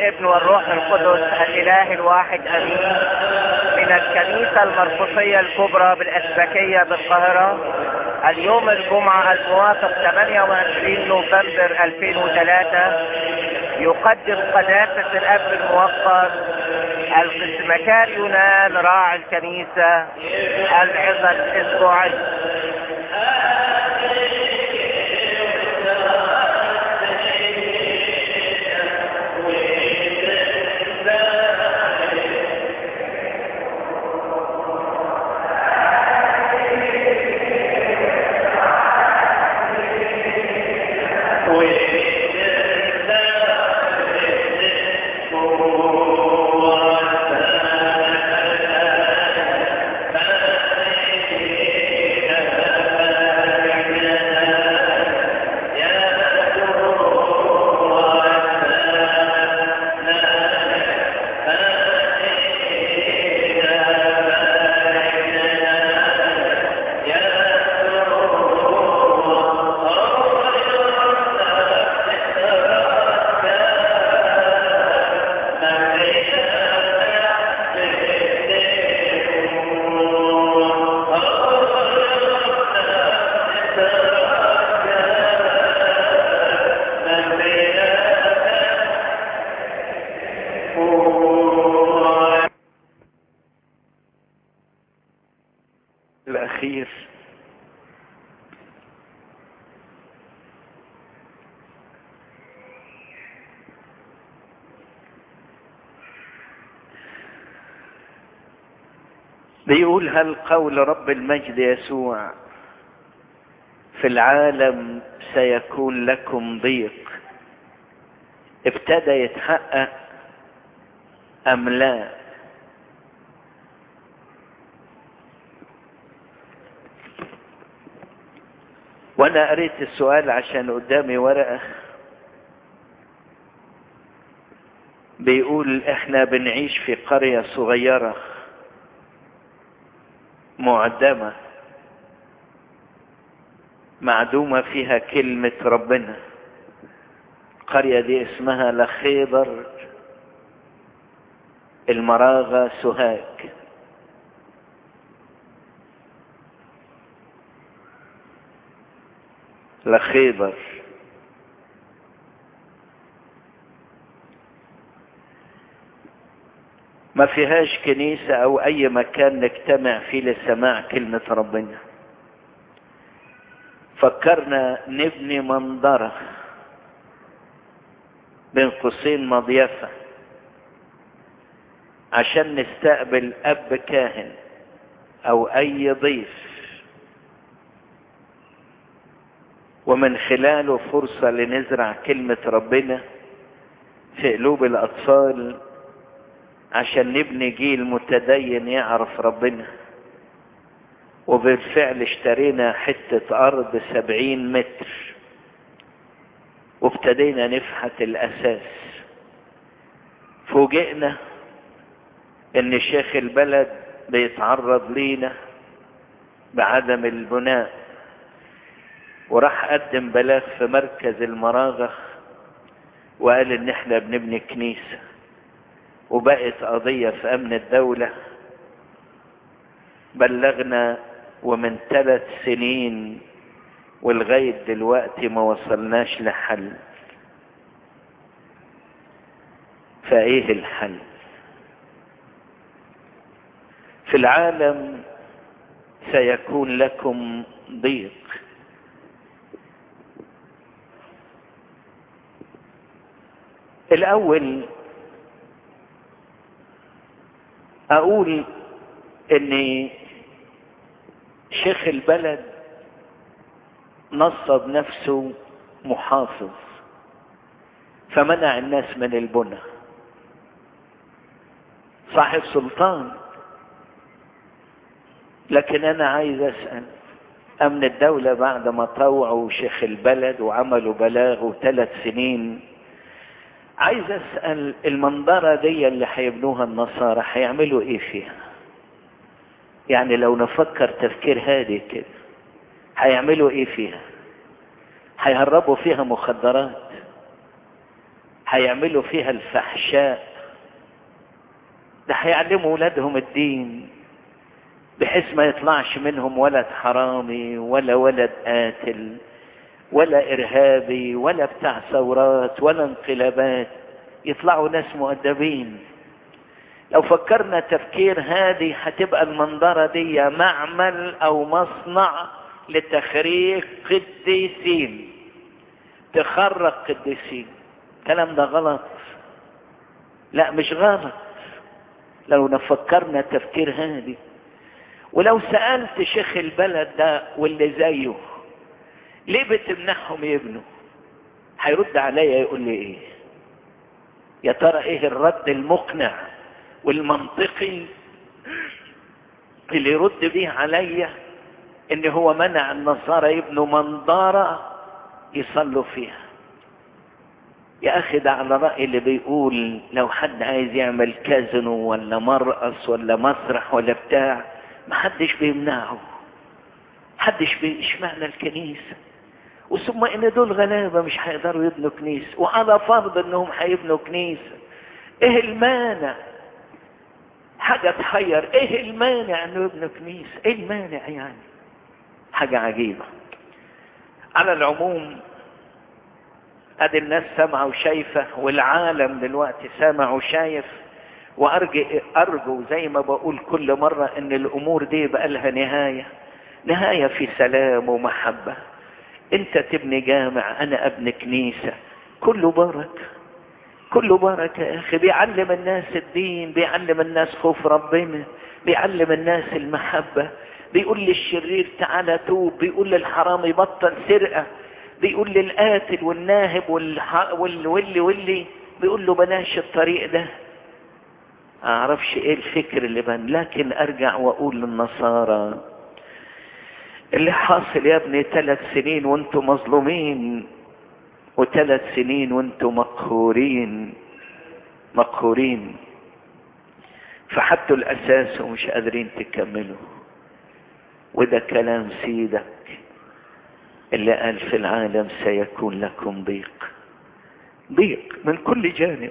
والابن والروح القدس الاله الواحد امين من الكنيسة المرقسية الكبرى بالاسبكية بالقاهرة اليوم الجمعة الموافق 28 نوفمبر 2003 يقدم قداسة الاب الموقر القسمكار يونان راعي الكنيسة العظة الاسبوعية الأخير بيقول هل قول رب المجد يسوع في العالم سيكون لكم ضيق ابتدى يتحقق أم لا وانا قريت السؤال عشان قدامي ورقة بيقول احنا بنعيش في قرية صغيرة معدمة معدومة فيها كلمة ربنا القرية دي اسمها لخيبر المراغة سوهاج لخيبر ما فيهاش كنيسة او اي مكان نجتمع فيه لسماع كلمة ربنا فكرنا نبني منظرة بين قوسين مضيفة عشان نستقبل اب كاهن او اي ضيف ومن خلاله فرصة لنزرع كلمة ربنا في قلوب الأطفال عشان نبني جيل متدين يعرف ربنا وبالفعل اشترينا حتة أرض سبعين متر وابتدينا نفحت الأساس فوجئنا إن شيخ البلد بيتعرض لينا بعدم البناء وراح قدم بلاغ في مركز المراغة وقال ان احنا بنبني كنيسة وبقت قضية في امن الدولة بلغنا ومن ثلاث سنين ولغاية دلوقتي ما وصلناش لحل فايه الحل في العالم سيكون لكم ضيق الاول اقول ان شيخ البلد نصب نفسه محافظ فمنع الناس من البنى صاحب سلطان لكن انا عايز اسال امن الدولة بعد ما طوعوا شيخ البلد وعملوا بلاغ ثلاث سنين عايز اسأل المنظرة دي اللي هيبنوها النصارى هيعملوا ايه فيها يعني لو نفكر تفكير هادي كده هيعملوا ايه فيها هيهربوا فيها مخدرات هيعملوا فيها الفحشاء ده هيعلموا ولادهم الدين بحيث ما يطلعش منهم ولد حرامي ولا ولد قاتل ولا ارهابي ولا بتاع ثورات ولا انقلابات يطلعوا ناس مؤدبين لو فكرنا تفكير هذه هتبقى المنظرة دي معمل او مصنع لتخريج قديسين تخرج قديسين الكلام ده غلط لا مش غلط لو نفكرنا تفكير هادي ولو سألت شيخ البلد ده واللي زيه ليه بتمنعهم يبنوا هيرد عليا يقول لي ايه يا ترى ايه الرد المقنع والمنطقي اللي يرد بيه عليا ان هو منع النصارى يبنوا منظارة يصلوا فيها يا اخي ده على رأي اللي بيقول لو حد عايز يعمل كازينو ولا مرقص ولا مسرح ولا بتاع محدش بيمنعه محدش بي... اشمعنى الكنيسة وثم ان دول غلابة مش هيقدروا يبنوا كنيسة وعلى فرض انهم هيبنوا كنيسة ايه المانع حاجة تحير ايه المانع انه يبنوا كنيسة ايه المانع يعني حاجة عجيبة على العموم ادي الناس سامعة وشايفة والعالم دلوقتي سامع وشايف وارجو ارجو زي ما بقول كل مرة ان الامور دي بقى لها نهاية نهاية في سلام ومحبة انت تبني جامع انا ابني كنيسة كله بركة كله بركة يا اخي بيعلم الناس الدين بيعلم الناس خوف ربنا بيعلم الناس المحبة بيقول للشرير تعالى توب بيقول للحرامي بطل سرقة بيقول للقاتل والناهب والح... وال... واللي واللي بيقول له بلاش الطريق ده اعرفش ايه الفكر اللي بان لكن ارجع واقول للنصارى اللي حاصل يا ابني ثلاث سنين وانتم مظلومين وثلاث سنين وانتم مقهورين مقهورين فحطوا الاساس ومش قادرين تكملوا وده كلام سيدك اللي قال في العالم سيكون لكم ضيق ضيق من كل جانب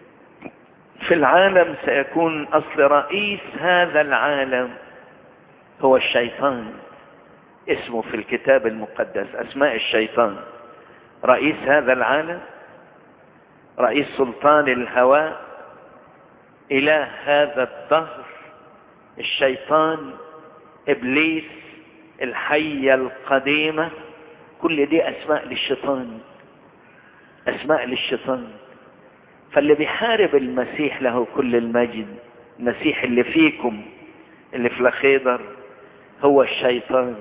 في العالم سيكون اصل رئيس هذا العالم هو الشيطان اسمه في الكتاب المقدس اسماء الشيطان رئيس هذا العالم رئيس سلطان الهواء اله هذا الدهر الشيطان ابليس الحية القديمة كل دي اسماء للشيطان اسماء للشيطان فاللي بيحارب المسيح له كل المجد المسيح اللي فيكم اللي في الخيبر هو الشيطان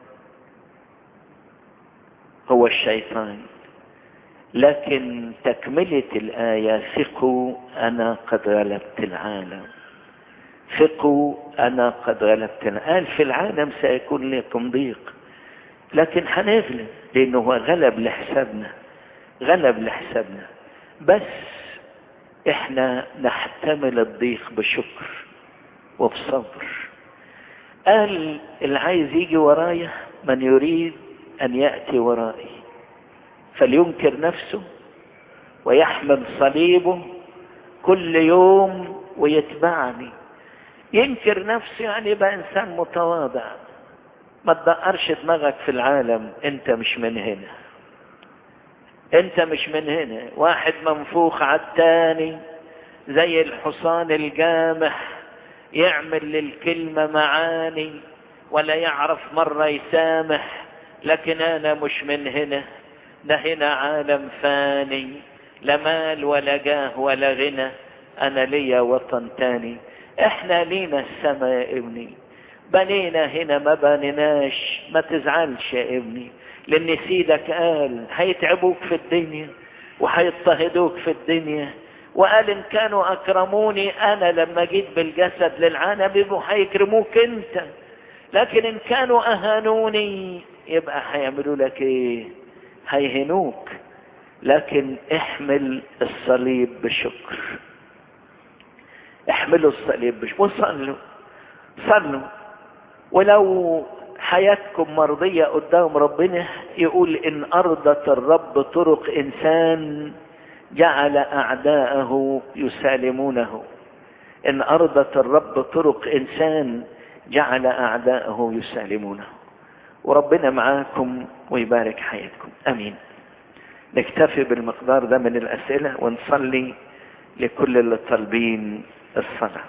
هو الشيطان لكن تكملة الآية ثقوا أنا قد غلبت العالم ثقوا أنا قد غلبت العالم قال في العالم سيكون لكم ضيق لكن هنغلب لأنه هو غلب لحسابنا غلب لحسابنا بس احنا نحتمل الضيق بشكر وبصبر قال اللي عايز يجي ورايا من يريد ان يأتي ورائي فلينكر نفسه ويحمل صليبه كل يوم ويتبعني ينكر نفسه يعني يبقى انسان متواضع ما تدقرش دماغك في العالم انت مش من هنا انت مش من هنا واحد منفوخ على التاني زي الحصان الجامح يعمل للكلمة معاني ولا يعرف مرة يسامح لكن انا مش من هنا ده هنا عالم فاني لا مال ولا جاه ولا غنى انا ليا وطن تاني احنا لينا السما يا ابني بنينا هنا ما بنيناش ما تزعلش يا ابني لان سيدك قال هيتعبوك في الدنيا وهيضطهدوك في الدنيا وقال ان كانوا اكرموني انا لما جيت بالجسد للعالم يبقوا هيكرموك انت لكن ان كانوا اهانوني يبقى هيعملوا لك ايه هيهنوك لكن احمل الصليب بشكر احملوا الصليب بشكر وصلوا صلوا ولو حياتكم مرضية قدام ربنا يقول إن أرضت الرب طرق إنسان جعل أعداءه يسالمونه إن أرضت الرب طرق إنسان جعل أعداءه يسالمونه وربنا معاكم ويبارك حياتكم أمين نكتفي بالمقدار ده من الأسئلة ونصلي لكل اللي طالبين الصلاة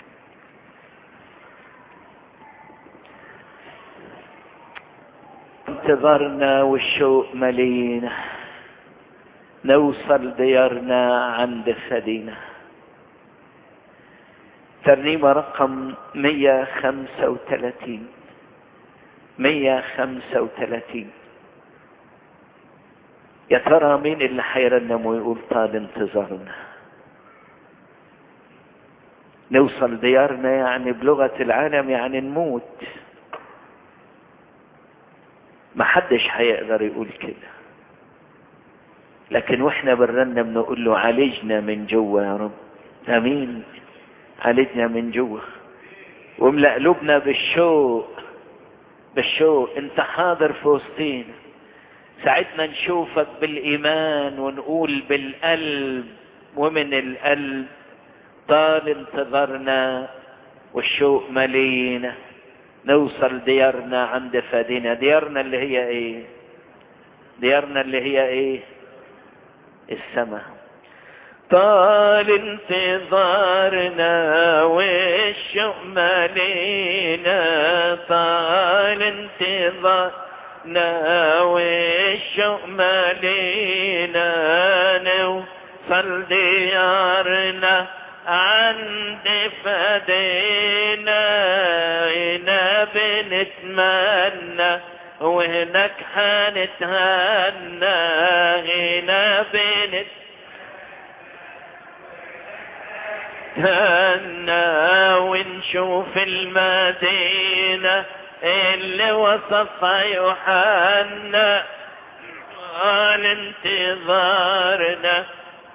انتظرنا والشوق ملينا نوصل ديارنا عند ثدينا ترنيمة رقم 135 135 يا ترى مين اللي حيرنم ويقول طال انتظارنا نوصل ديارنا يعني بلغة العالم يعني نموت ما حدش هيقدر يقول كده لكن واحنا بنرنم نقول له عالجنا من جوه يا رب امين عالجنا من جوه واملأ قلوبنا بالشوق بالشوق انت حاضر في وسطينا ساعتنا نشوفك بالايمان ونقول بالقلب ومن القلب طال انتظارنا والشوق ملينا نوصل ديارنا عند فادنا ديارنا اللي هي ايه ديارنا اللي هي ايه السماء طال انتظارنا والشوق ملينا طال انتظارنا والشوق ملينا نوصل ديارنا عند فدينا هنا بنتمنى وهناك حنتهنى هنا بنت هنا ونشوف المدينة اللي وصفها يوحنا قال انتظارنا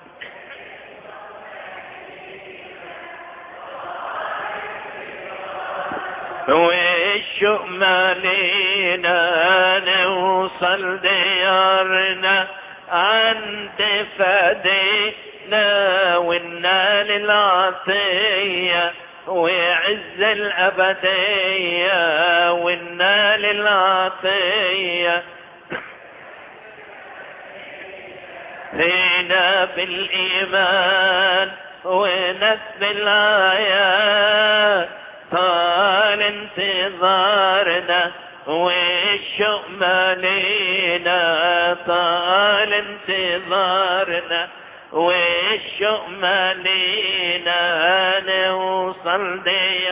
والشوق مالينا نوصل ديارنا عند فدينا وننال العطية وعز الأبدية وننال العطية هنا بالإيمان ونسب الآيات طال انتظارنا والشوق مالينا طال انتظارنا والشوق مالينا نوصل ديا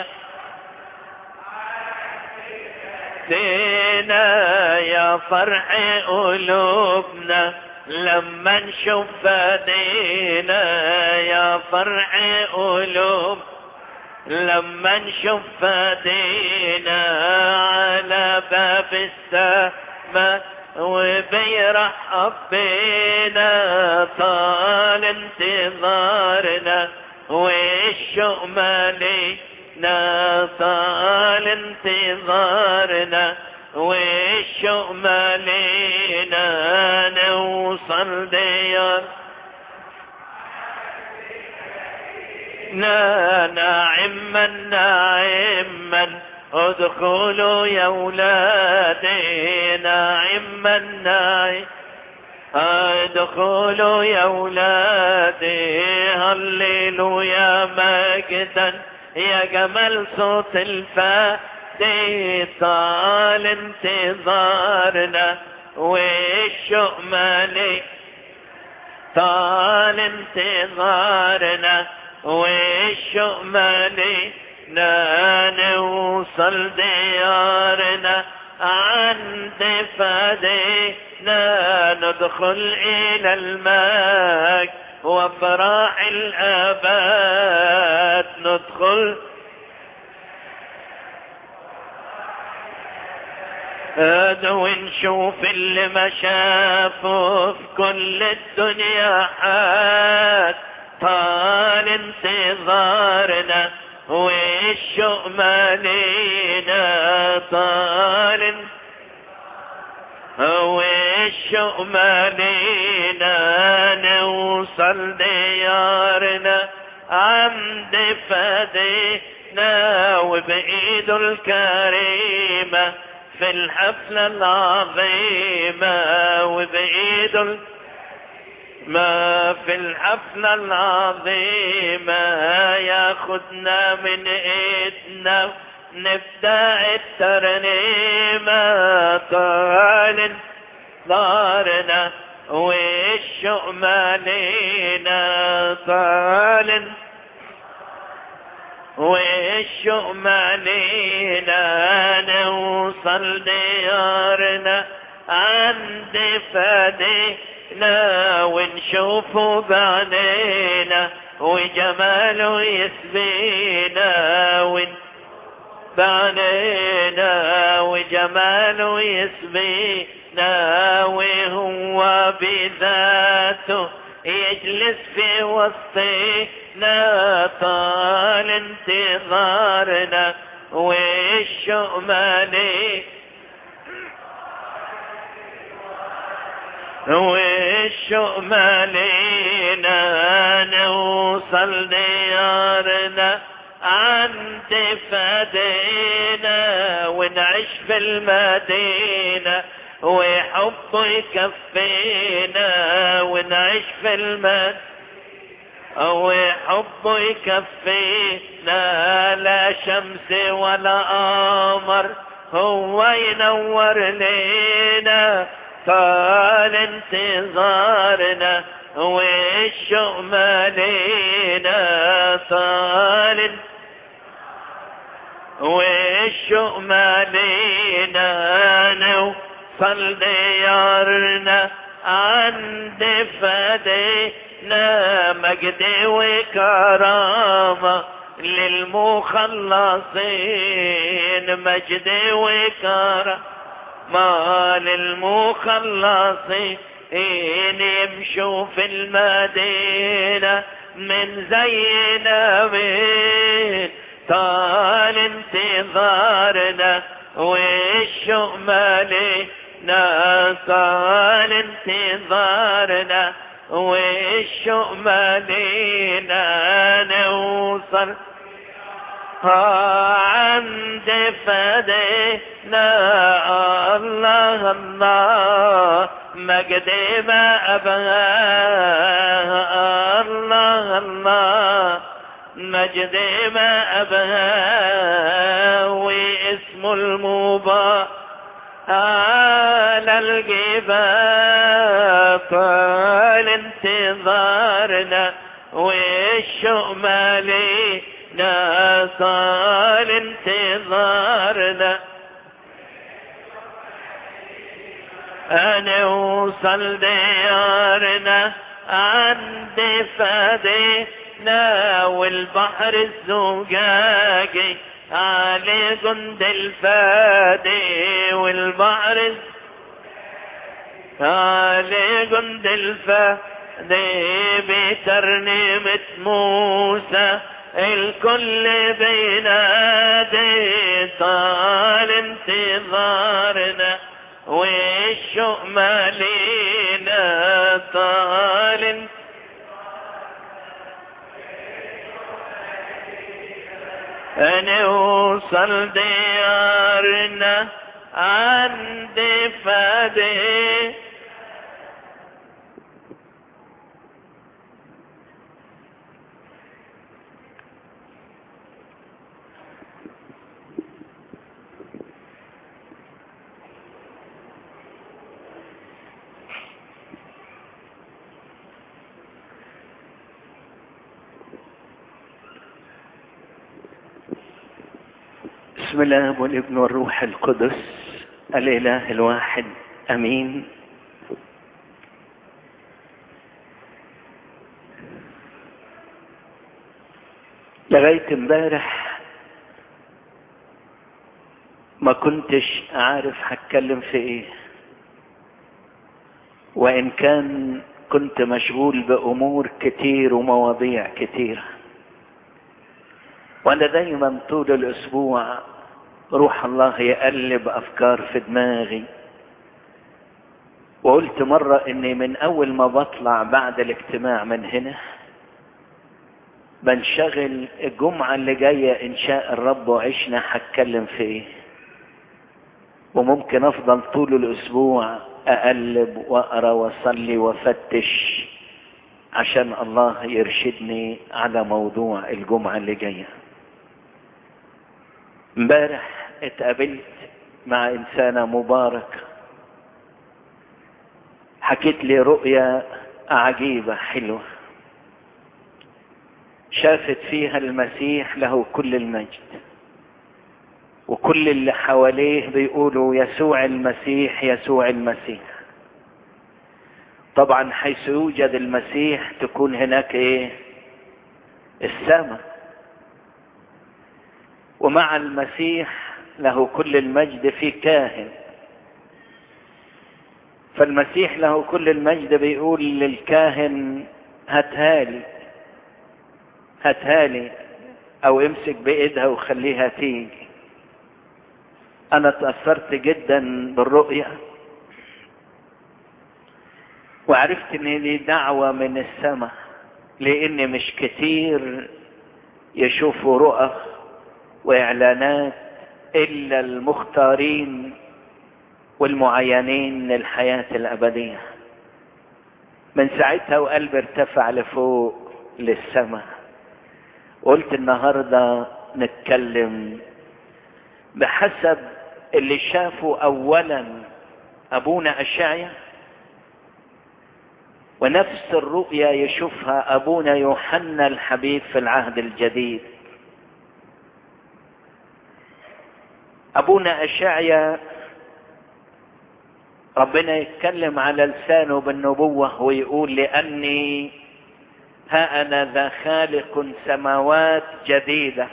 دينا يا فرح قلوبنا لما نشوف فدينا يا فرح قلوبنا لما نشوف فدينا على باب السماء وبيرحب بينا طال انتظارنا والشوق مالينا طال انتظارنا والشوق مالينا نوصل ديار ناعما ناعما ادخلوا يا ولادي ناعما ناعما ادخلوا يا ولادي هللوا يا مجدا يا جمال صوت الفادي طال انتظارنا والشوق مالي طال انتظارنا والشوق مالينا نوصل ديارنا عند فدينا ندخل إلى الماء وفراح الآباد ندخل ونشوف اللي ما شافه في كل الدنيا حاد طال انتظارنا والشوق مالينا طال والشوق مالينا نوصل ديارنا عمد فدينا وبإيده الكريمة في الحفلة العظيمة وبإيده ال... ما في الحفلة العظيمة ياخدنا من ايدنا نبدأ الترنيمة طال دارنا والشوق مالينا طال والشوق مالينا نوصل ديارنا عند فدينا ونشوفه بعينينا وجماله يسبينا ون بعينينا وجماله يسبينا وهو بذاته يجلس في وسطنا طال انتظارنا والشوق مالي والشوق مالينا نوصل ديارنا عند فدينا ونعيش في المدينة وحبه يكفينا ونعيش في المدينة وحبه يكفينا لا شمس ولا قمر هو ينور لينا طال انتظارنا والشوق مالينا طال والشوق مالينا نوصل ديارنا عند فدينا مجد وكرامة للمخلصين مجد وكرامة ما للمخلصين يمشوا في المدينة من زينا من طال انتظارنا والشوق مالينا طال انتظارنا والشوق مالينا نوصل عند فدينا الله الله مجد ما أبغاه الله الله مجد ما أبغاه واسم المبارك على الجبال طال انتظارنا والشوق مالينا طال انتظارنا نوصل ديارنا عند فدينا والبحر الزجاجي علي جند الفادي والبحر علي جند الفادي بترنيمة موسى الكل بينادي طال انتظارنا والشوق مالينا طال نوصل ديارنا عند فدي بسم الله والابن والروح القدس الاله الواحد امين لغايه امبارح ما كنتش عارف هتكلم في ايه وان كان كنت مشغول بامور كتير ومواضيع كتيره وانا دايما طول الاسبوع روح الله يقلب افكار في دماغي وقلت مرة اني من اول ما بطلع بعد الاجتماع من هنا بنشغل الجمعة اللي جاية ان شاء الرب وعشنا هتكلم في ايه وممكن افضل طول الاسبوع اقلب واقرا واصلي وافتش عشان الله يرشدني على موضوع الجمعة اللي جاية امبارح اتقابلت مع انسانة مباركة حكيت لي رؤية عجيبة حلوة شافت فيها المسيح له كل المجد وكل اللي حواليه بيقولوا يسوع المسيح يسوع المسيح طبعا حيث يوجد المسيح تكون هناك ايه السماء ومع المسيح له كل المجد في كاهن فالمسيح له كل المجد بيقول للكاهن هاتهالي هاتهالي او امسك بايدها وخليها تيجي انا تأثرت جدا بالرؤية وعرفت ان دي دعوة من السماء لان مش كتير يشوفوا رؤى واعلانات الا المختارين والمعينين للحياة الابدية من ساعتها وقلبي ارتفع لفوق للسماء قلت النهاردة نتكلم بحسب اللي شافوا اولا ابونا اشعيا ونفس الرؤيا يشوفها ابونا يوحنا الحبيب في العهد الجديد ابونا اشعيا ربنا يتكلم على لسانه بالنبوة ويقول لأني ها أنا ذا خالق سماوات جديدة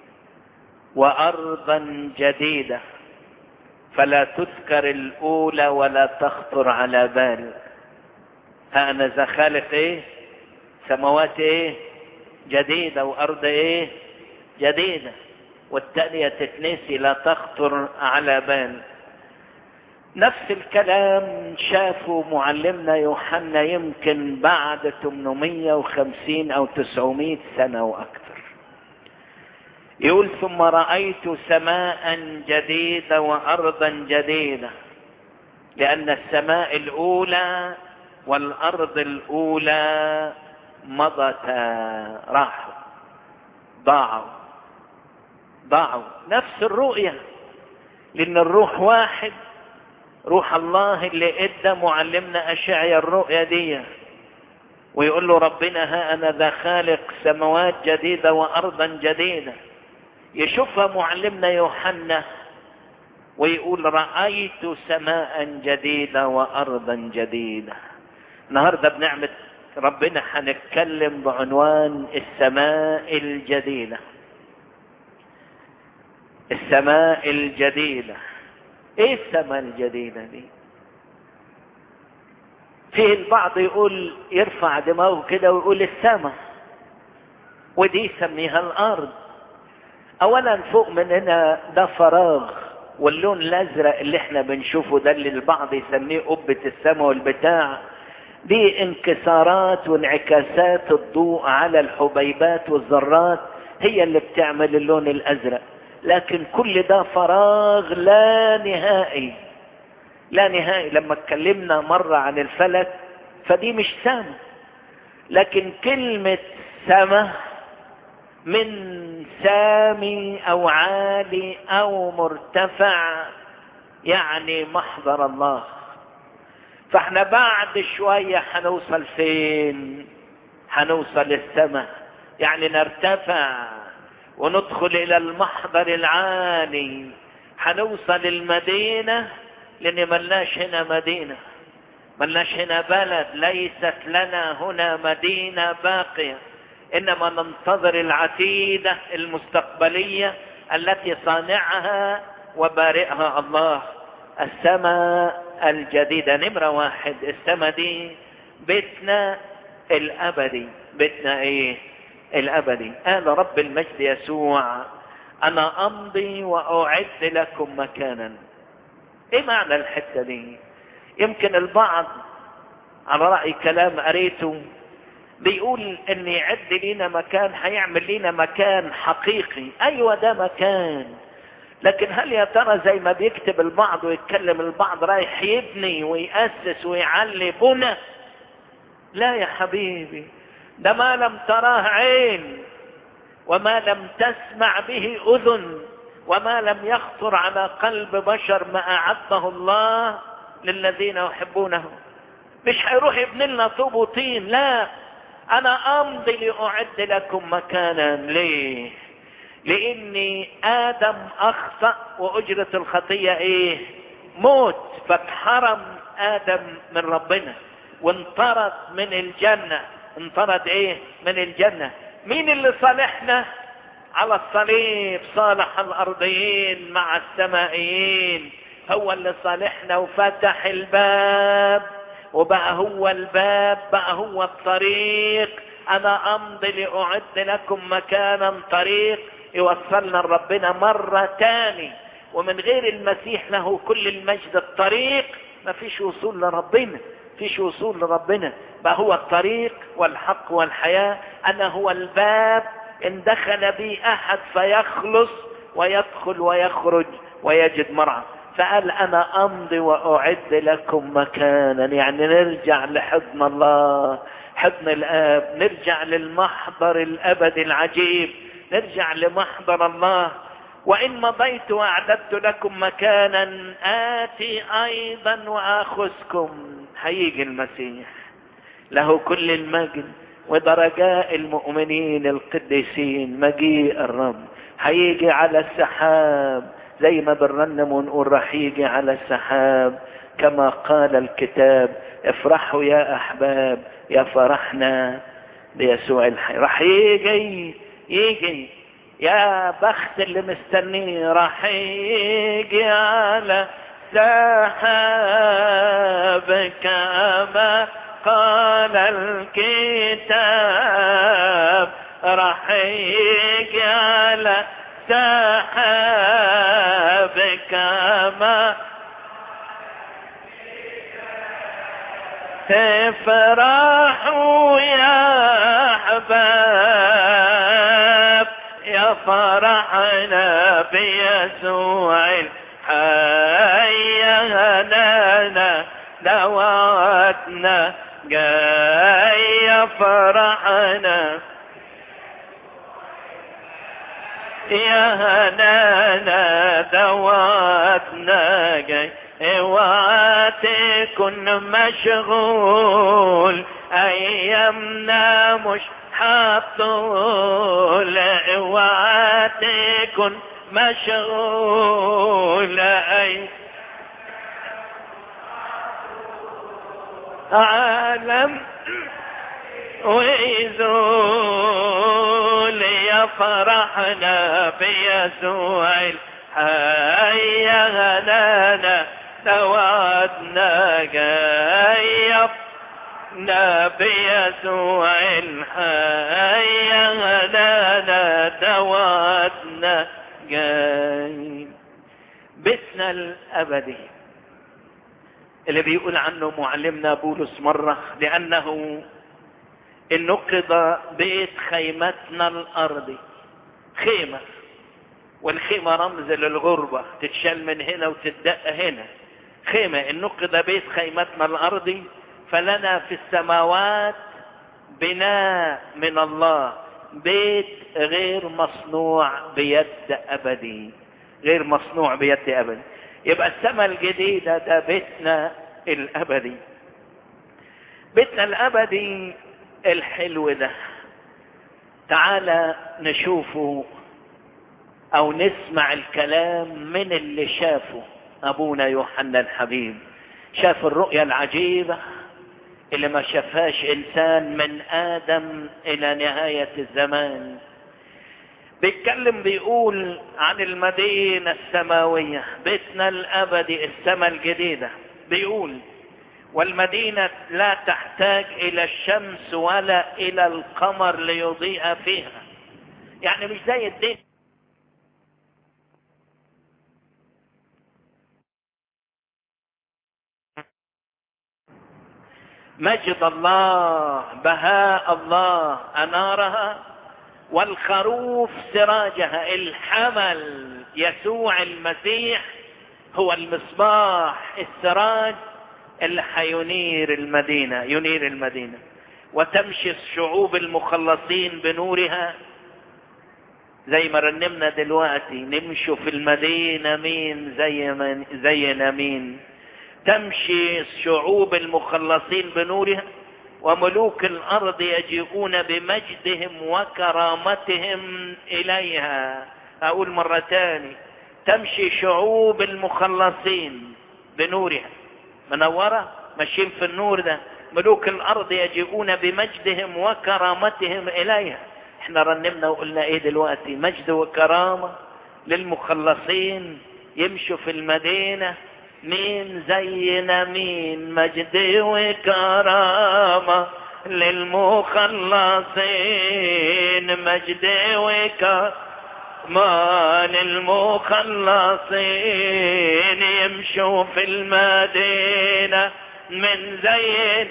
وأرضا جديدة فلا تذكر الأولى ولا تخطر على بال ها أنا ذا خالق إيه سماوات إيه جديدة وأرض إيه جديدة والتانية تتنسي لا تخطر على بال نفس الكلام شافه معلمنا يوحنا يمكن بعد 850 او 900 سنة واكثر يقول ثم رأيت سماء جديدة وارضا جديدة لان السماء الاولى والارض الاولى مضتا راحوا ضاعوا ضاعوا نفس الرؤية لان الروح واحد روح الله اللي ادى معلمنا اشعيا الرؤيا دي ويقول له ربنا ها انا ذا خالق سماوات جديدة وارضا جديدة يشوفها معلمنا يوحنا ويقول رأيت سماء جديدة وارضا جديدة النهاردة بنعمة ربنا هنتكلم بعنوان السماء الجديدة السماء الجديده ايه السماء الجديدة دي فيه البعض يقول يرفع دماغه كده ويقول السماء ودي يسميها الارض اولا فوق مننا ده فراغ واللون الازرق اللي احنا بنشوفه ده اللي البعض يسميه قبة السماء والبتاع دي انكسارات وانعكاسات الضوء على الحبيبات والذرات هي اللي بتعمل اللون الازرق لكن كل ده فراغ لا نهائي لا نهائي لما اتكلمنا مرة عن الفلك فدي مش سما لكن كلمة سما من سامي او عالي او مرتفع يعني محضر الله فاحنا بعد شوية هنوصل فين هنوصل السماء يعني نرتفع وندخل الى المحضر العالي هنوصل المدينة لان ملناش هنا مدينة ملناش هنا بلد ليست لنا هنا مدينة باقية انما ننتظر العتيدة المستقبلية التي صانعها وبارئها الله السماء الجديدة نمرة واحد السماء دي بيتنا الابدي بيتنا ايه الابدي قال رب المجد يسوع انا امضي واعد لكم مكانا ايه معنى الحتة دي يمكن البعض على رأي كلام قريته بيقول ان يعد لينا مكان هيعمل لينا مكان حقيقي ايوه ده مكان لكن هل يا ترى زي ما بيكتب البعض ويتكلم البعض رايح يبني ويأسس ويعلي بنى لا يا حبيبي ده ما لم تراه عين وما لم تسمع به اذن وما لم يخطر على قلب بشر ما اعده الله للذين يحبونه مش هيروح يبني لنا طوب وطين لا انا امضي لاعد لكم مكانا ليه لاني ادم اخطا واجره الخطيه ايه موت فاتحرم ادم من ربنا وانطرد من الجنه انطرد ايه من الجنه مين اللي صالحنا على الصليب صالح الارضيين مع السمائيين هو اللي صالحنا وفتح الباب وبقى هو الباب بقى هو الطريق انا امضي لاعد لكم مكانا طريق يوصلنا لربنا مرة تاني ومن غير المسيح له كل المجد الطريق ما فيش وصول لربنا فيش وصول لربنا بقى هو الطريق والحق والحياة انا هو الباب ان دخل بي احد فيخلص ويدخل ويخرج ويجد مرعى فقال انا امضي واعد لكم مكانا يعني نرجع لحضن الله حضن الاب نرجع للمحضر الابدي العجيب نرجع لمحضر الله وان مضيت واعددت لكم مكانا اتي ايضا واخذكم هيجي المسيح له كل المجد ودرجاء المؤمنين القديسين مجيء الرب هيجي على السحاب زي ما بنرنم ونقول راح يجي على السحاب كما قال الكتاب افرحوا يا احباب يا فرحنا بيسوع الحي راح يجي يجي يا بخت اللي مستنيه راح يجي على سحاب كما قال الكتاب راح يجي على سحاب كما افرحوا يا احباب يا فرحنا بيسوع الحي هنانا دواتنا جاي فرحنا يا هنانا دواتنا جاي اوعى تكن مشغول ايامنا مش حطول اوعى تكن مشغول اي عالم ويزول يا فرحنا بيسوع الحي هنانا توعدنا جاي بيسوع الحي هنانا توعدنا جاي بيتنا الابدي اللي بيقول عنه معلمنا بولس مرة لأنه إن نقض بيت خيمتنا الأرضي خيمة والخيمة رمز للغربة تتشال من هنا وتدق هنا خيمة إن نقض بيت خيمتنا الأرضي فلنا في السماوات بناء من الله بيت غير مصنوع بيد أبدي غير مصنوع بيد أبدي يبقى السماء الجديدة ده بيتنا الأبدي بيتنا الأبدي الحلو ده تعالى نشوفه أو نسمع الكلام من اللي شافه أبونا يوحنا الحبيب شاف الرؤية العجيبة اللي ما شافهاش إنسان من آدم إلى نهاية الزمان بيتكلم بيقول عن المدينة السماوية بيتنا الأبدي السماء الجديدة بيقول والمدينة لا تحتاج إلى الشمس ولا إلى القمر ليضيء فيها يعني مش زي الدنيا مجد الله بهاء الله انارها والخروف سراجها الحمل يسوع المسيح هو المصباح السراج اللي حينير المدينة ينير المدينة وتمشي الشعوب المخلصين بنورها زي ما رنمنا دلوقتي نمشوا في المدينة مين زي من زينا مين تمشي الشعوب المخلصين بنورها وملوك الارض يجيئون بمجدهم وكرامتهم اليها اقول مرة تاني تمشي شعوب المخلصين بنورها منورة ماشيين في النور ده ملوك الارض يجيئون بمجدهم وكرامتهم اليها احنا رنمنا وقلنا ايه دلوقتي مجد وكرامة للمخلصين يمشوا في المدينة مين زينا مين مجد وكرامة للمخلصين مجد وكرامة للمخلصين يمشوا في المدينة من زين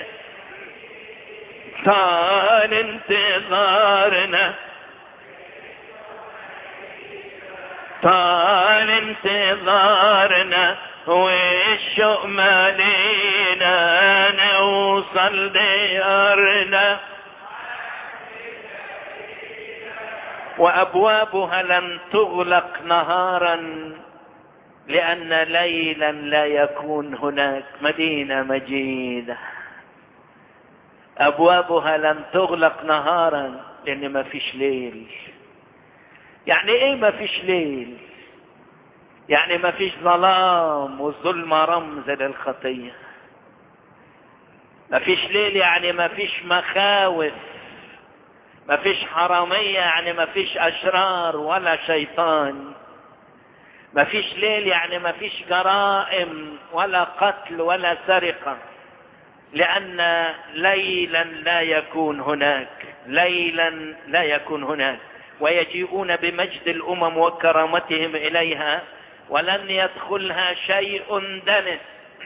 طال انتظارنا طال انتظارنا والشوق مالينا نوصل ديارنا وابوابها لن تغلق نهارا لان ليلا لا يكون هناك مدينه مجيده ابوابها لن تغلق نهارا لان ما فيش ليل يعني ايه ما فيش ليل يعني ما فيش ظلام والظلمة رمز للخطية ما فيش ليل يعني ما فيش مخاوف ما فيش حرامية يعني ما فيش أشرار ولا شيطان ما فيش ليل يعني ما فيش جرائم ولا قتل ولا سرقة لأن ليلا لا يكون هناك ليلا لا يكون هناك ويجيئون بمجد الأمم وكرامتهم إليها ولن يدخلها شيء دنس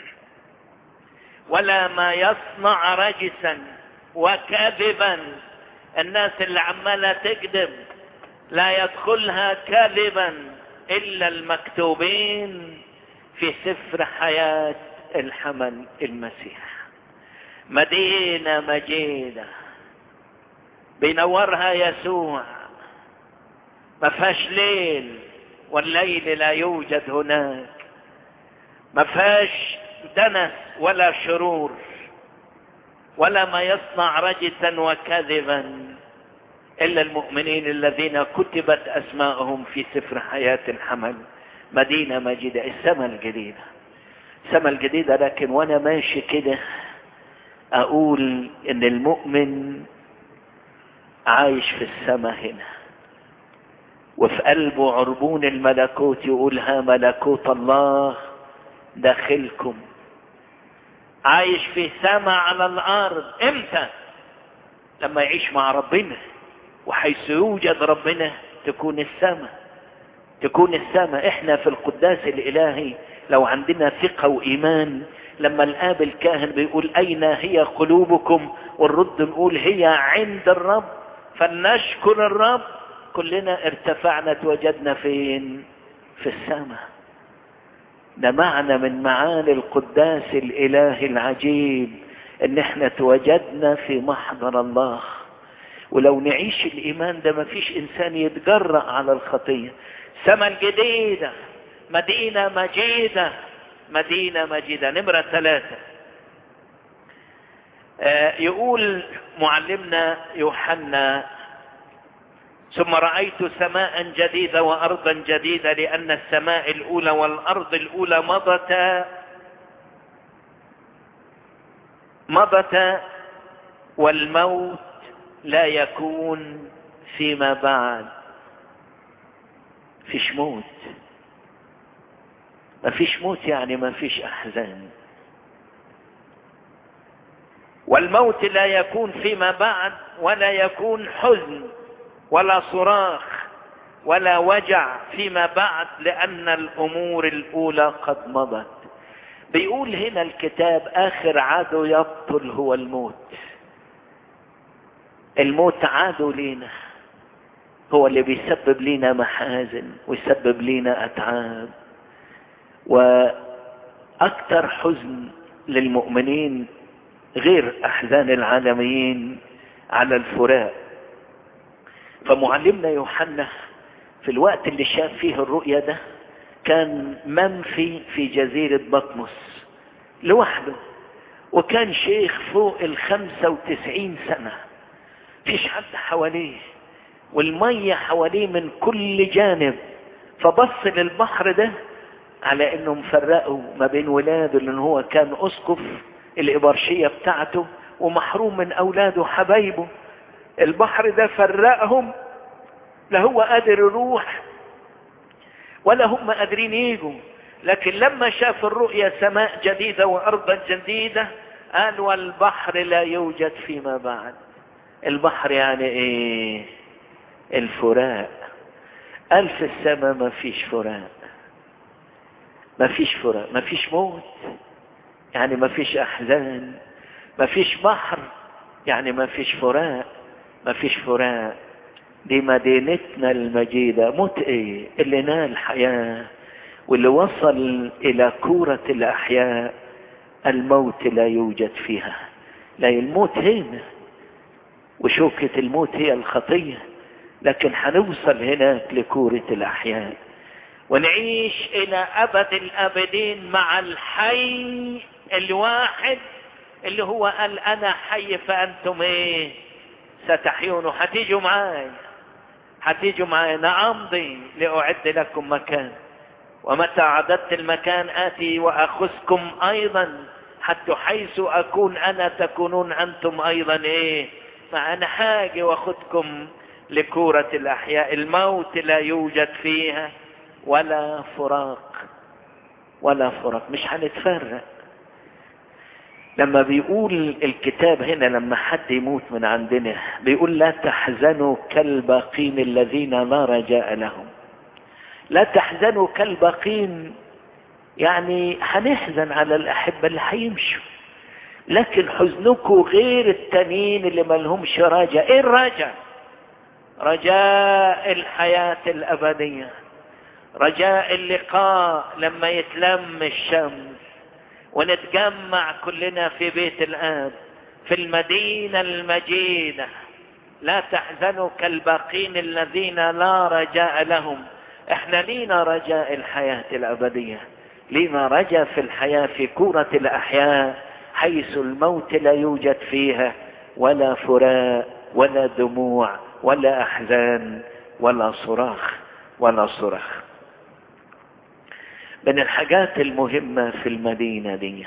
ولا ما يصنع رجسا وكذبا الناس اللي عمالة تكذب لا يدخلها كذبا إلا المكتوبين في سفر حياة الحمل المسيح مدينة مجيدة بينورها يسوع ما فيهاش ليل والليل لا يوجد هناك ما فيهاش دنس ولا شرور ولا ما يصنع رجسا وكذبا الا المؤمنين الذين كتبت اسماءهم في سفر حياة الحمل مدينة مجيدة السماء الجديدة السماء الجديدة لكن وانا ماشي كده اقول ان المؤمن عايش في السماء هنا وفي قلبه عربون الملكوت يقول ها ملكوت الله داخلكم عايش في سماء على الارض امتى لما يعيش مع ربنا وحيث يوجد ربنا تكون السماء تكون السماء احنا في القداس الالهي لو عندنا ثقة وايمان لما الاب الكاهن بيقول اين هي قلوبكم والرد نقول هي عند الرب فلنشكر الرب كلنا ارتفعنا توجدنا فين في السماء ده معنى من معاني القداس الالهي العجيب ان احنا توجدنا في محضر الله ولو نعيش الايمان ده مفيش انسان يتجرأ على الخطية سما الجديدة مدينة مجيدة مدينة مجيدة نمرة ثلاثة آه يقول معلمنا يوحنا ثم رأيت سماء جديدة وأرضا جديدة لأن السماء الأولى والأرض الأولى مضتا مضتا والموت لا يكون فيما بعد فيش موت ما فيش موت يعني ما فيش أحزان والموت لا يكون فيما بعد ولا يكون حزن ولا صراخ ولا وجع فيما بعد لأن الأمور الأولى قد مضت بيقول هنا الكتاب اخر عدو يبطل هو الموت الموت عدو لينا هو اللي بيسبب لينا محازن ويسبب لينا اتعاب واكثر حزن للمؤمنين غير احزان العالميين على الفراق فمعلمنا يوحنا في الوقت اللي شاف فيه الرؤيا ده كان منفي في جزيرة بطمس لوحده وكان شيخ فوق الخمسة وتسعين سنة فيش حد حواليه والمية حواليه من كل جانب فبص للبحر ده على انه مفرقه ما بين ولاده لان هو كان اسقف الابرشية بتاعته ومحروم من اولاده حبايبه البحر ده فرقهم لا هو قادر يروح ولا هم قادرين يجوا لكن لما شاف الرؤيا سماء جديدة وأرضا جديدة قال والبحر لا يوجد فيما بعد البحر يعني ايه الفراق قال في السماء ما فيش فراق ما فيش فراق ما فيش موت يعني ما فيش احزان ما فيش بحر يعني ما فيش فراق ما فيش فراق دي مدينتنا المجيدة موت ايه اللي نال حياة واللي وصل الى كورة الاحياء الموت لا يوجد فيها لا الموت هنا وشوكة الموت هي الخطية لكن هنوصل هناك لكورة الاحياء ونعيش الى ابد الابدين مع الحي الواحد اللي هو قال انا حي فانتم ايه ستحيون هتيجوا معايا هتيجوا معايا انا امضي لاعد لكم مكان ومتى عددت المكان اتي واخذكم ايضا حتى حيث اكون انا تكونون انتم ايضا ايه ما انا حاجة واخذكم لكورة الاحياء الموت لا يوجد فيها ولا فراق ولا فراق مش هنتفرق لما بيقول الكتاب هنا لما حد يموت من عندنا بيقول لا تحزنوا كالباقين الذين لا رجاء لهم لا تحزنوا كالباقين يعني هنحزن على الأحبة اللي هيمشوا لكن حزنكم غير التانيين اللي ما لهمش رجاء ايه الرجاء رجاء الحياة الأبدية رجاء اللقاء لما يتلم الشمس ونتجمع كلنا في بيت الآب في المدينة المجيدة لا تحزنوا كالباقين الذين لا رجاء لهم احنا لينا رجاء الحياة الأبدية لينا رجاء في الحياة في كورة الأحياء حيث الموت لا يوجد فيها ولا فراء ولا دموع ولا أحزان ولا صراخ ولا صراخ من الحاجات المهمة في المدينة دي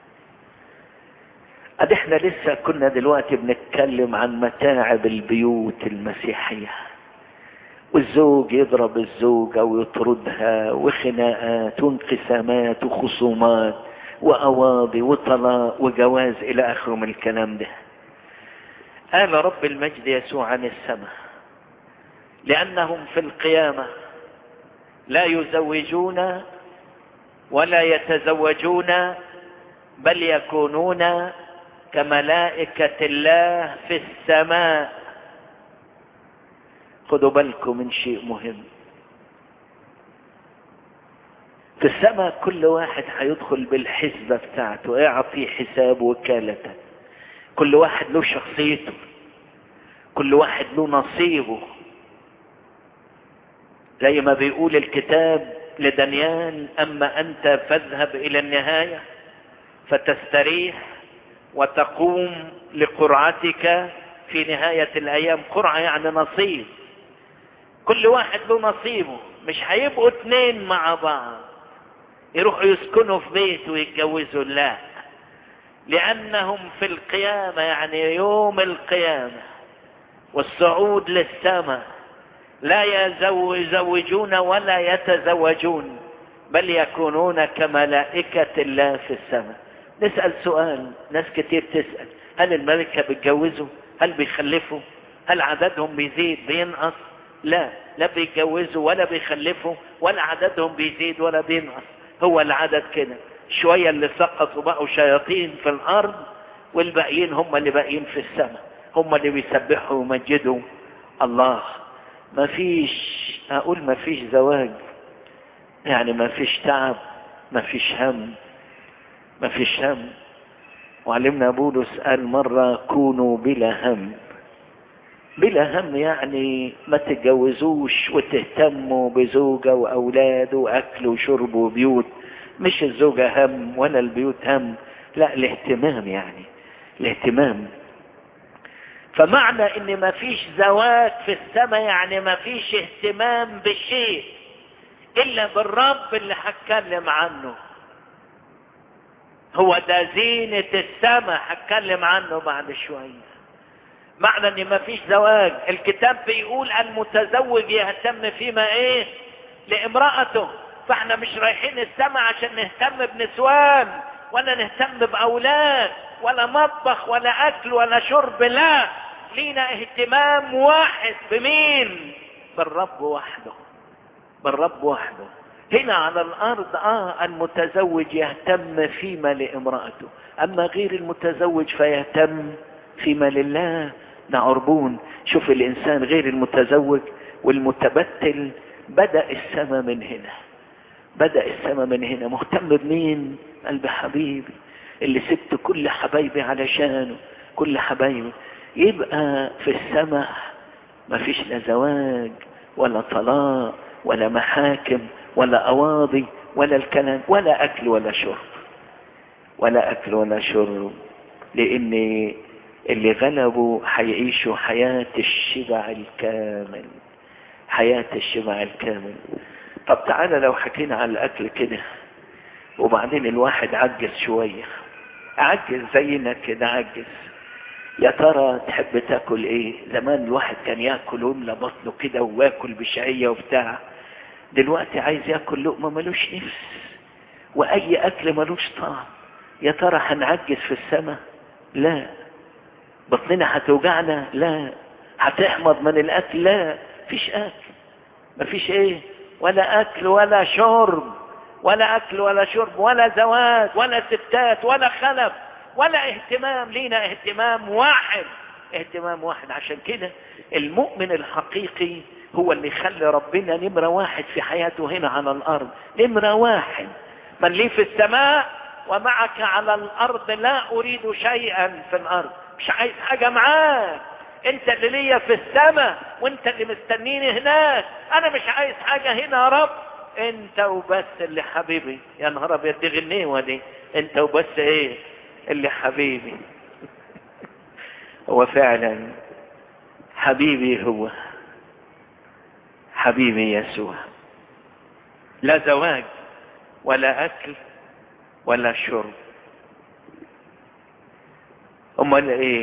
قد احنا لسه كنا دلوقتي بنتكلم عن متاعب البيوت المسيحية والزوج يضرب الزوجة ويطردها وخناقات وانقسامات وخصومات وأواضي وطلاق وجواز إلى آخره من الكلام ده قال رب المجد يسوع عن السماء لأنهم في القيامة لا يزوجون ولا يتزوجون بل يكونون كملائكة الله في السماء خدوا بالكم من شيء مهم في السماء كل واحد هيدخل بالحسبة بتاعته يعطي حساب وكالته كل واحد له شخصيته كل واحد له نصيبه زي ما بيقول الكتاب لدانيال أما أنت فاذهب إلى النهاية فتستريح وتقوم لقرعتك في نهاية الأيام قرعة يعني نصيب كل واحد له نصيبه مش هيبقوا اتنين مع بعض يروحوا يسكنوا في بيت ويتجوزوا لا لأنهم في القيامة يعني يوم القيامة والصعود للسماء لا يزوجون ولا يتزوجون بل يكونون كملائكة الله في السماء نسأل سؤال ناس كتير تسأل هل الملكة بيتجوزوا هل بيخلفوا هل عددهم بيزيد بينقص لا لا بيتجوزوا ولا بيخلفوا ولا عددهم بيزيد ولا بينقص هو العدد كده شوية اللي سقطوا بقوا شياطين في الارض والباقيين هم اللي باقيين في السماء هم اللي بيسبحوا ويمجدوا الله ما فيش اقول ما فيش زواج يعني ما فيش تعب ما فيش هم ما فيش هم وعلمنا بولس قال مرة كونوا بلا هم بلا هم يعني ما تتجوزوش وتهتموا بزوجة وأولاد وأكل وشرب وبيوت مش الزوجة هم ولا البيوت هم لا الاهتمام يعني الاهتمام فمعنى ان ما فيش زواج في السماء يعني ما فيش اهتمام بشيء الا بالرب اللي هتكلم عنه هو ده زينة السماء هتكلم عنه بعد شوية معنى ان ما فيش زواج الكتاب بيقول المتزوج يهتم فيما ايه لامرأته فاحنا مش رايحين السماء عشان نهتم بنسوان ولا نهتم باولاد ولا مطبخ ولا اكل ولا شرب لا لينا اهتمام واحد بمين بالرب وحده بالرب وحده هنا على الارض اه المتزوج يهتم فيما لامرأته اما غير المتزوج فيهتم فيما لله ده عربون شوف الانسان غير المتزوج والمتبتل بدأ السماء من هنا بدأ السماء من هنا مهتم بمين قلب حبيبي اللي سبت كل حبايبي علشانه كل حبايبي يبقى في السماء ما فيش لا زواج ولا طلاق ولا محاكم ولا أواضي ولا الكلام ولا أكل ولا شرب ولا أكل ولا شرب لأن اللي غلبوا هيعيشوا حياة الشبع الكامل حياة الشبع الكامل طب تعالى لو حكينا على الأكل كده وبعدين الواحد عجز شوية عجز زينا كده عجز يا ترى تحب تاكل ايه زمان الواحد كان ياكل ويملى بطنه كده وياكل بشعية وبتاع دلوقتي عايز ياكل لقمة ملوش نفس واي اكل ملوش طعم يا ترى هنعجز في السماء لا بطننا هتوجعنا لا هتحمض من الاكل لا فيش اكل مفيش ايه ولا اكل ولا شرب ولا اكل ولا شرب ولا زواج ولا ستات ولا خلف ولا اهتمام لينا اهتمام واحد اهتمام واحد عشان كده المؤمن الحقيقي هو اللي يخلي ربنا نمرة واحد في حياته هنا على الارض نمرة واحد من لي في السماء ومعك على الارض لا اريد شيئا في الارض مش عايز حاجة معاك انت اللي ليا في السماء وانت اللي مستنيني هناك انا مش عايز حاجة هنا يا رب انت وبس اللي حبيبي يا نهار ابيض دي غنيوه دي انت وبس ايه اللي حبيبي هو فعلا حبيبي هو حبيبي يسوع لا زواج ولا اكل ولا شرب امال ايه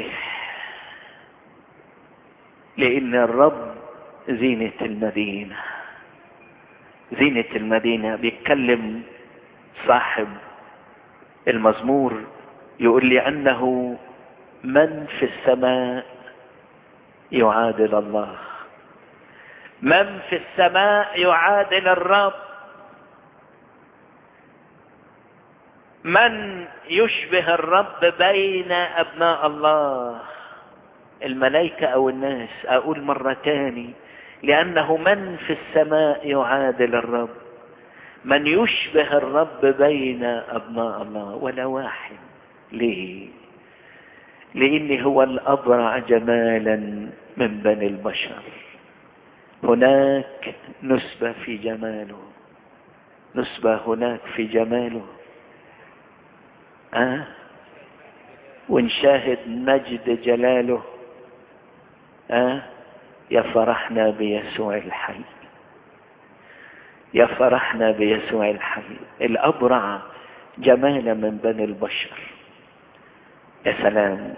لان الرب زينة المدينة زينة المدينة بيتكلم صاحب المزمور يقول لي أنه من في السماء يعادل الله من في السماء يعادل الرب من يشبه الرب بين أبناء الله الملائكة أو الناس أقول مرة تاني لأنه من في السماء يعادل الرب من يشبه الرب بين أبناء الله ولا واحد ليه لأن هو الأبرع جمالا من بني البشر هناك نسبة في جماله نسبة هناك في جماله أه؟ ونشاهد مجد جلاله أه؟ يا فرحنا بيسوع الحي يا فرحنا بيسوع الحي الأبرع جمالا من بني البشر يا سلام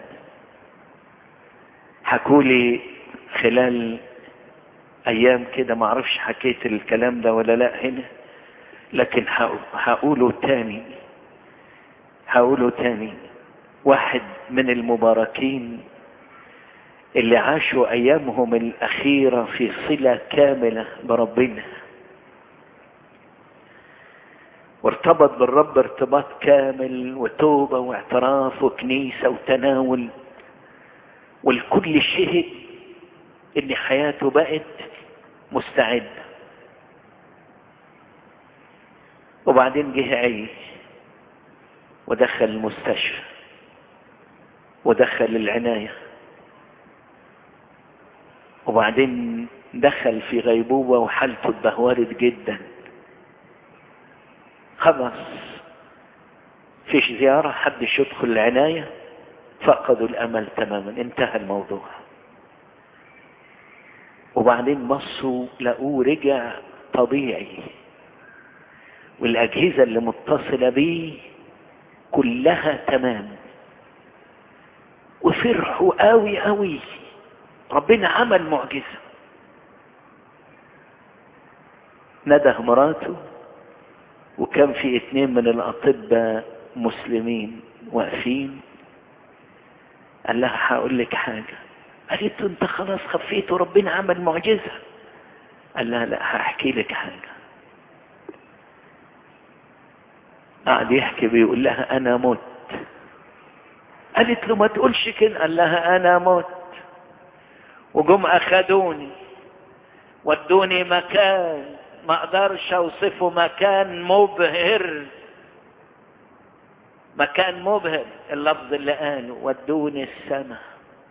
حكولي خلال ايام كده ما اعرفش حكيت الكلام ده ولا لا هنا لكن هقوله تاني هقوله تاني واحد من المباركين اللي عاشوا ايامهم الاخيرة في صلة كاملة بربنا وارتبط بالرب ارتباط كامل وتوبة واعتراف وكنيسة وتناول والكل شهد ان حياته بقت مستعدة وبعدين جه عيش ودخل المستشفى ودخل العناية وبعدين دخل في غيبوبة وحالته اتدهورت جدا خلاص فيش زيارة حدش يدخل العناية فقدوا الأمل تماما انتهى الموضوع وبعدين بصوا لقوه رجع طبيعي والأجهزة اللي متصلة بيه كلها تمام وفرحوا قوي قوي ربنا عمل معجزة نده مراته وكان في اتنين من الأطباء مسلمين واقفين قال لها هقول لك حاجة قالت له انت خلاص خفيت وربنا عمل معجزة قال لها لا هحكي لك حاجة قعد يحكي بيقول لها انا مت قالت له ما تقولش كده قال لها انا مت وجم اخدوني ودوني مكان ما اقدرش اوصفه مكان مبهر مكان مبهر اللفظ اللي قاله ودوني السماء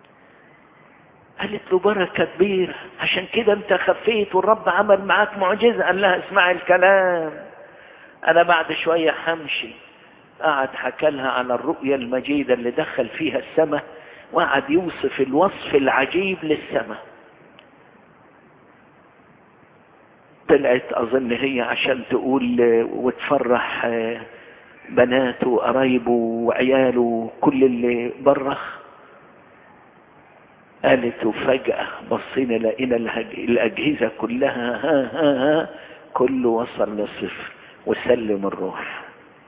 قالت له بركة كبيرة عشان كده انت خفيت والرب عمل معاك معجزة قال لها اسمعي الكلام انا بعد شوية همشي قعد حكى لها على الرؤية المجيدة اللي دخل فيها السماء وقعد يوصف الوصف العجيب للسماء طلعت اظن هي عشان تقول وتفرح بناته وقرايبه وعياله كل اللي بره قالت وفجأة بصينا لقينا الأجهزة كلها ها ها ها كله وصل للصفر وسلم الروح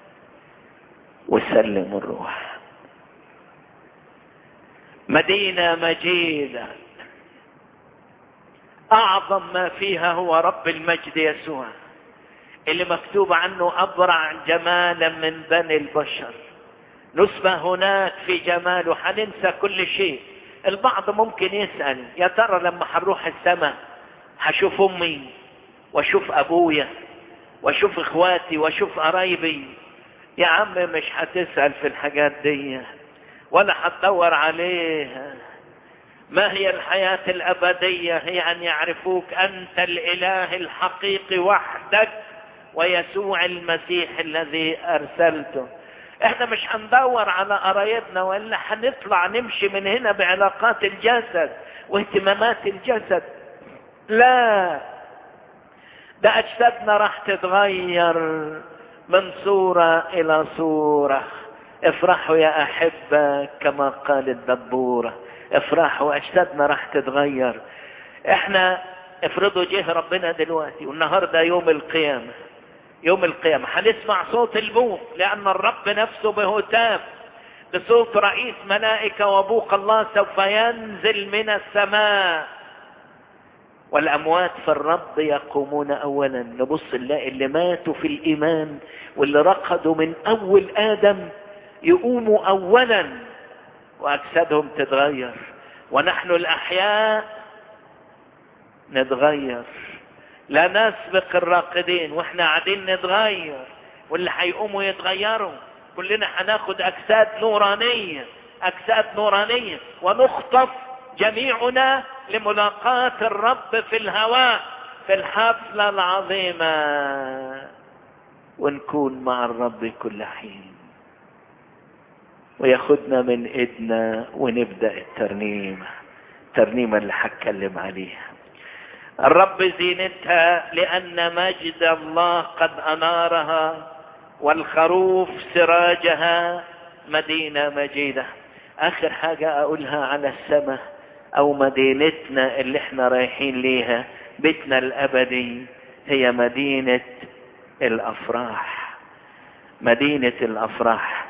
وسلم الروح مدينة مجيدة أعظم ما فيها هو رب المجد يسوع اللي مكتوب عنه أبرع جمالا من بني البشر نسبة هناك في جماله حننسى كل شيء البعض ممكن يسأل يا ترى لما هنروح السماء هشوف أمي واشوف أبويا واشوف اخواتي واشوف قرايبي يا عم مش هتسأل في الحاجات دي ولا هتدور عليها ما هي الحياة الأبدية هي أن يعرفوك أنت الإله الحقيقي وحدك ويسوع المسيح الذي أرسلته احنا مش هندور على قرايبنا وإلا هنطلع نمشي من هنا بعلاقات الجسد واهتمامات الجسد لا ده أجسادنا راح تتغير من صورة إلى صورة افرحوا يا أحبة كما قال الدبورة افرحوا أجسادنا راح تتغير احنا افرضوا جه ربنا دلوقتي والنهاردة يوم القيامة يوم القيامة هنسمع صوت البوق لأن الرب نفسه بهتاف بصوت رئيس ملائكة وبوق الله سوف ينزل من السماء والأموات في الرب يقومون أولا نبص نلاقي اللي ماتوا في الإيمان واللي رقدوا من أول آدم يقوموا أولا وأجسادهم تتغير ونحن الأحياء نتغير لا نسبق الراقدين واحنا قاعدين نتغير واللي هيقوموا يتغيروا كلنا هناخد أجساد نورانية أجساد نورانية ونخطف جميعنا لملاقاة الرب في الهواء في الحفلة العظيمة ونكون مع الرب كل حين وياخدنا من ايدنا ونبدأ الترنيمة الترنيمة اللي هتكلم عليها الرب زينتها لأن مجد الله قد أنارها والخروف سراجها مدينة مجيدة آخر حاجة أقولها على السماء أو مدينتنا اللي احنا رايحين ليها بيتنا الأبدي هي مدينة الأفراح مدينة الأفراح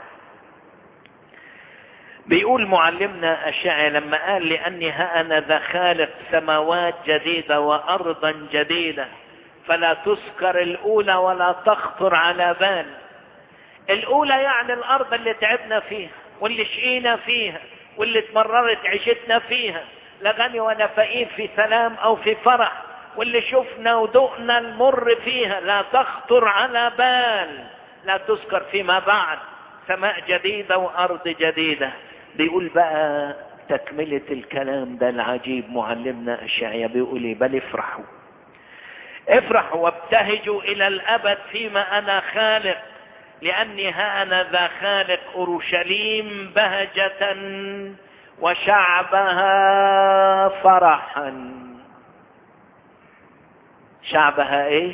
بيقول معلمنا أشعي لما قال لأني ها أنا ذا خالق سماوات جديدة وأرضا جديدة فلا تذكر الاولى ولا تخطر على بال الاولى يعني الارض اللي تعبنا فيها واللي شقينا فيها واللي تمررت عيشتنا فيها لا غني ولا فقير في سلام او في فرح واللي شفنا ودقنا المر فيها لا تخطر على بال لا تذكر فيما بعد سماء جديدة وارض جديدة بيقول بقى تكملة الكلام ده العجيب معلمنا اشعيا بيقول إيه؟ بل افرحوا افرحوا وابتهجوا الى الابد فيما انا خالق لاني ها انا ذا خالق اورشليم بهجة وشعبها فرحا شعبها ايه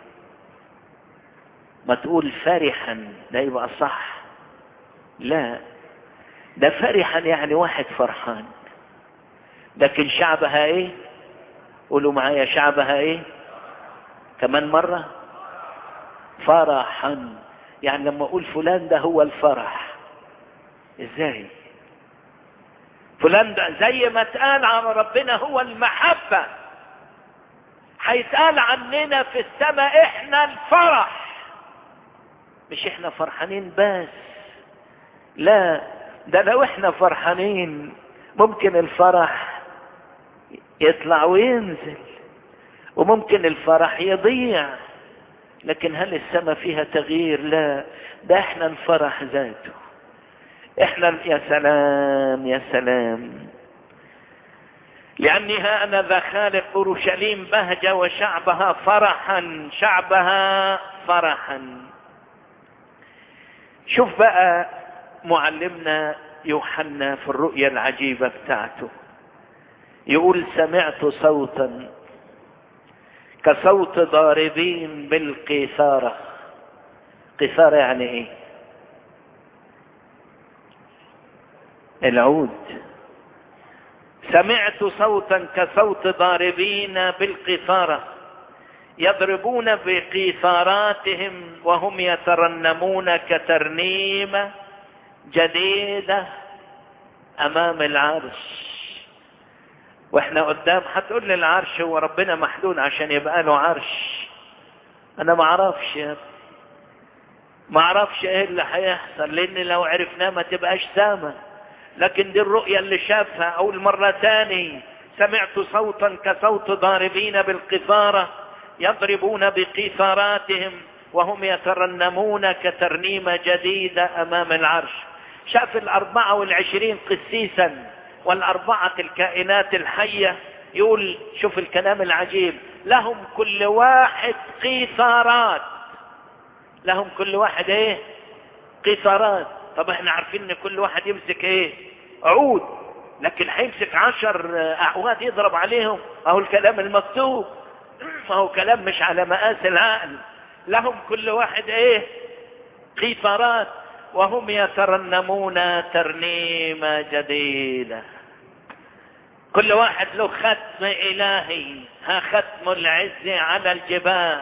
ما تقول فرحا ده يبقى صح لا ده فرحا يعني واحد فرحان لكن شعبها ايه قولوا معايا شعبها ايه كمان مرة فرحا يعني لما اقول فلان ده هو الفرح ازاي فلان ده زي ما اتقال عن ربنا هو المحبة هيتقال عننا في السماء احنا الفرح مش احنا فرحانين بس لا ده لو احنا فرحانين ممكن الفرح يطلع وينزل وممكن الفرح يضيع لكن هل السماء فيها تغيير لا ده احنا الفرح ذاته احنا يا سلام يا سلام لاني ها انا ذا خالق اورشليم بهجة وشعبها فرحا شعبها فرحا شوف بقى معلمنا يوحنا في الرؤيا العجيبة بتاعته يقول سمعت صوتا كصوت ضاربين بالقيثارة قيثارة يعني ايه العود سمعت صوتا كصوت ضاربين بالقيثارة يضربون بقيثاراتهم وهم يترنمون كترنيمة جديدة امام العرش واحنا قدام هتقول لي العرش هو ربنا محدود عشان يبقى له عرش انا ما اعرفش يا ما اعرفش ايه اللي هيحصل لان لو عرفناه ما تبقاش سامة لكن دي الرؤية اللي شافها اول مرة تاني سمعت صوتا كصوت ضاربين بالقفارة يضربون بقيثاراتهم وهم يترنمون كترنيمة جديدة امام العرش شاف الاربعة والعشرين قسيسا والاربعة الكائنات الحية يقول شوف الكلام العجيب لهم كل واحد قيثارات لهم كل واحد ايه قيثارات طب احنا عارفين ان كل واحد يمسك ايه عود لكن هيمسك عشر اعواد يضرب عليهم اهو الكلام المكتوب ما هو كلام مش على مقاس العقل لهم كل واحد ايه قيثارات وهم يترنمون ترنيمة جديدة كل واحد له ختم إلهي ها ختم العز على الجباه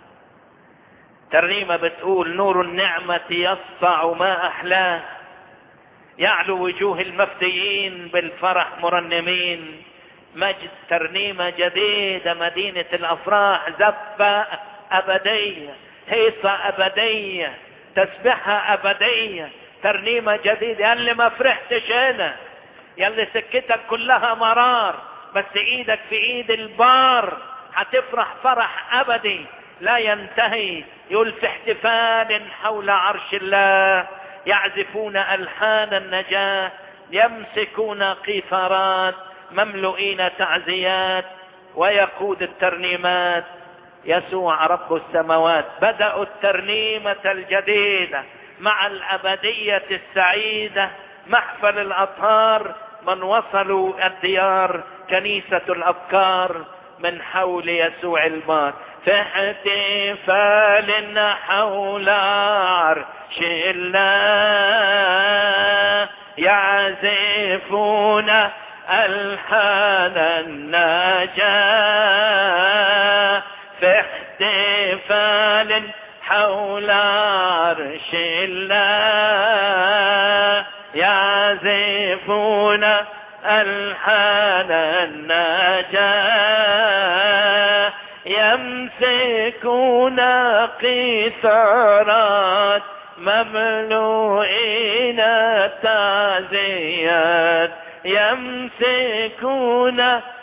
ترنيمة بتقول نور النعمة يسطع ما أحلاه يعلو وجوه المفديين بالفرح مرنمين مجد ترنيمة جديدة مدينة الأفراح زفة أبدية هيصة أبدية تسبحها أبدية ترنيمة جديدة يلي ما فرحتش أنا يلي سكتك كلها مرار بس ايدك في ايد البار هتفرح فرح ابدي لا ينتهي يقول في احتفال حول عرش الله يعزفون الحان النجاة يمسكون قيثارات مملوئين تعزيات ويقود الترنيمات يسوع رب السماوات بدأوا الترنيمة الجديدة مع الأبدية السعيدة محفل الأطهار من وصلوا الديار كنيسة الأفكار من حول يسوع المار في احتفال حول عرش الله يعزفون ألحان النجاة في احتفال حول عرش الله يعزفون ألحان النجاة يمسكون قيثارات مملوئين تعزيات يمسكون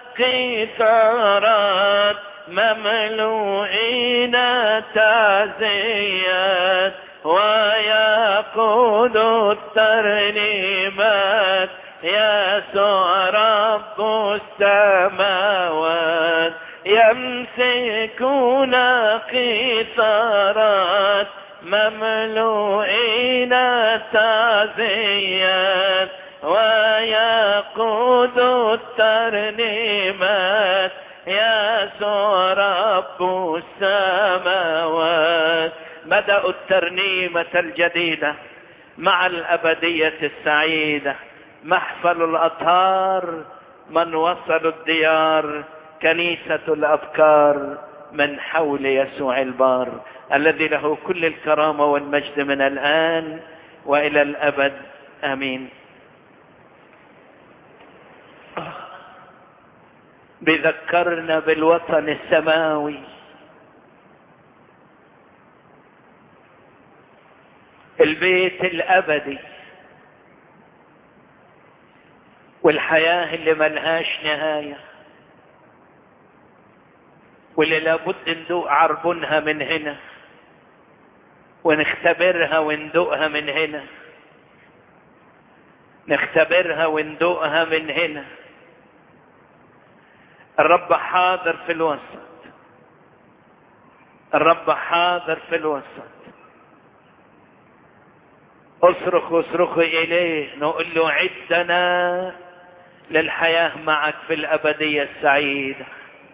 قيثارات مملوئين تعزيات ويقود الترنيمات يسوع رب السماوات يمسكون قيثارات مملوئين تعزيات ويقود الترنيمات يسوع رب السماوات بدأوا الترنيمة الجديدة مع الأبدية السعيدة محفل الأطهار من وصلوا الديار كنيسة الأبكار من حول يسوع البار الذي له كل الكرامة والمجد من الآن وإلى الأبد آمين بذكرنا بالوطن السماوي البيت الأبدي والحياة اللي ملهاش نهاية واللي لابد ندوق عربونها من هنا ونختبرها وندوقها من هنا نختبرها وندوقها من هنا الرب حاضر في الوسط الرب حاضر في الوسط اصرخ اصرخ اليه نقول له عدنا للحياة معك في الابدية السعيدة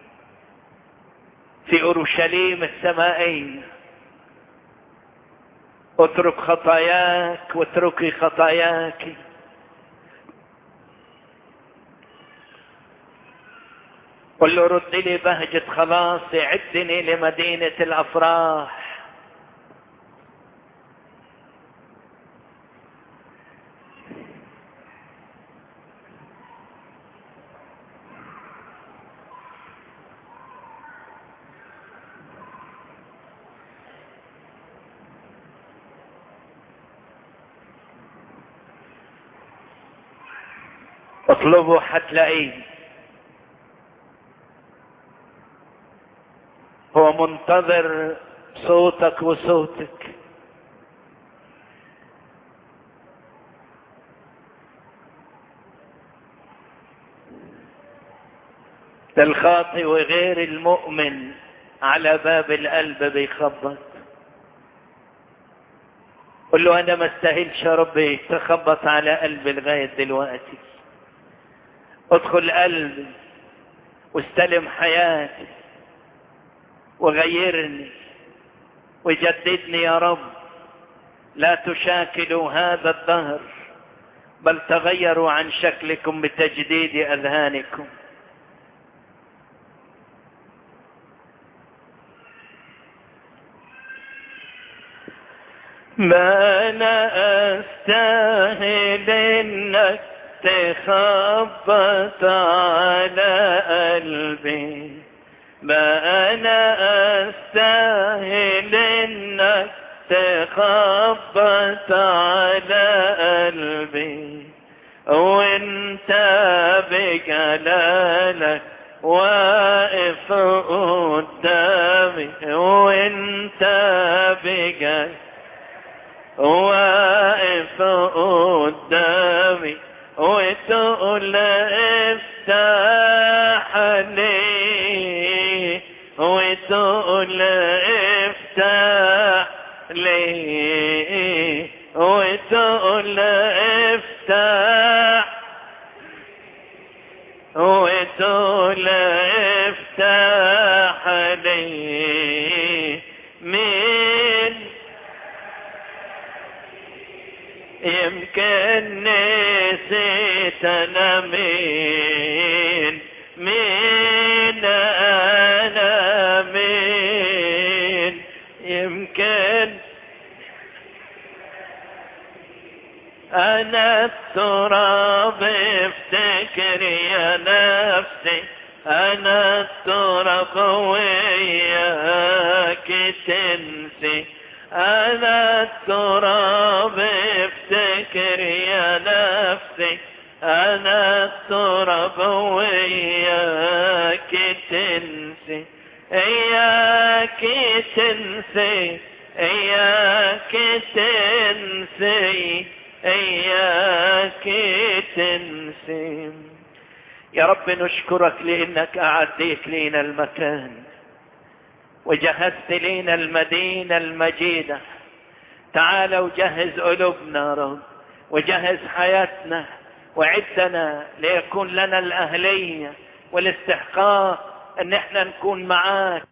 في اورشليم السمائية اترك خطاياك واتركي خطاياك قل له رد لي بهجة خلاصي عدني لمدينة الافراح اطلبه حتلاقيه هو منتظر صوتك وصوتك ده الخاطئ وغير المؤمن على باب القلب بيخبط قل له انا ما استاهلش يا ربي تخبط على قلبي لغايه دلوقتي ادخل قلبي واستلم حياتي وغيرني وجددني يا رب لا تشاكلوا هذا الدهر بل تغيروا عن شكلكم بتجديد اذهانكم ما انا استاهل انك تخبط على قلبي ما انا استاهل انك تخبط على قلبي وانت بجلالك واقف قدامي وانت بجلالك واقف قدامي وتقول افتح لي وتقول افتح لي وتقول افتح وتقول افتح لي مين يمكن نسيت انا مين مين انا مين يمكن انا التراب افتكر يا نفسي انا التراب وياك تنسي انا التراب افتكر يا نفسي انا التراب وياك تنسي اياك تنسي اياك تنسي اياك تنسي يا رب نشكرك لانك اعديت لنا المكان وجهزت لنا المدينة المجيدة تعال وجهز قلوبنا رب وجهز حياتنا وعدنا ليكون لنا الأهلية والاستحقاق ان احنا نكون معاك